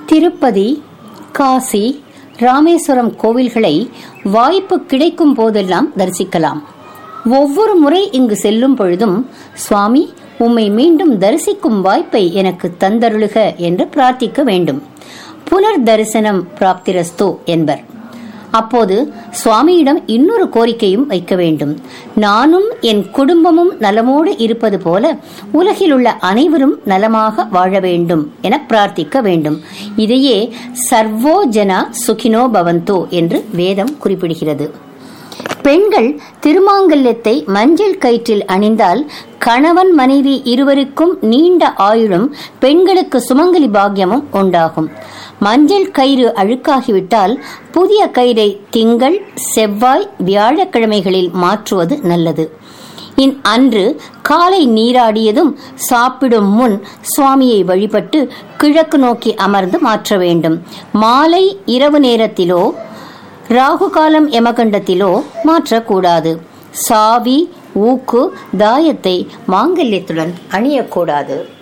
திருப்பதி காசி ராமேஸ்வரம் கோவில்களை வாய்ப்பு கிடைக்கும் போதெல்லாம் தரிசிக்கலாம் ஒவ்வொரு முறை இங்கு செல்லும் பொழுதும் சுவாமி உம்மை மீண்டும் தரிசிக்கும் வாய்ப்பை எனக்கு தந்தருளுக என்று பிரார்த்திக்க வேண்டும் புனர் தரிசனம் பிராப்திரஸ்து என்பர் அப்போது சுவாமியிடம் இன்னொரு கோரிக்கையும் வைக்க வேண்டும் நானும் என் குடும்பமும் நலமோடு இருப்பது போல உலகில் உள்ள அனைவரும் நலமாக வாழ வேண்டும் என பிரார்த்திக்க வேண்டும் இதையே சர்வோ ஜனா சுகினோ பவந்தோ என்று வேதம் குறிப்பிடுகிறது பெண்கள் திருமாங்கல்யத்தை மஞ்சள் கயிற்றில் அணிந்தால் கணவன் மனைவி இருவருக்கும் நீண்ட ஆயுளும் பெண்களுக்கு சுமங்கலி பாக்கியமும் உண்டாகும் மஞ்சள் கயிறு அழுக்காகிவிட்டால் புதிய கயிறை திங்கள் செவ்வாய் வியாழக்கிழமைகளில் மாற்றுவது நல்லது இன் அன்று காலை நீராடியதும் சாப்பிடும் முன் சுவாமியை வழிபட்டு கிழக்கு நோக்கி அமர்ந்து மாற்ற வேண்டும் மாலை இரவு நேரத்திலோ ராகு காலம் யமகண்டத்திலோ மாற்றக்கூடாது சாவி ஊக்கு தாயத்தை மாங்கல்யத்துடன் அணியக்கூடாது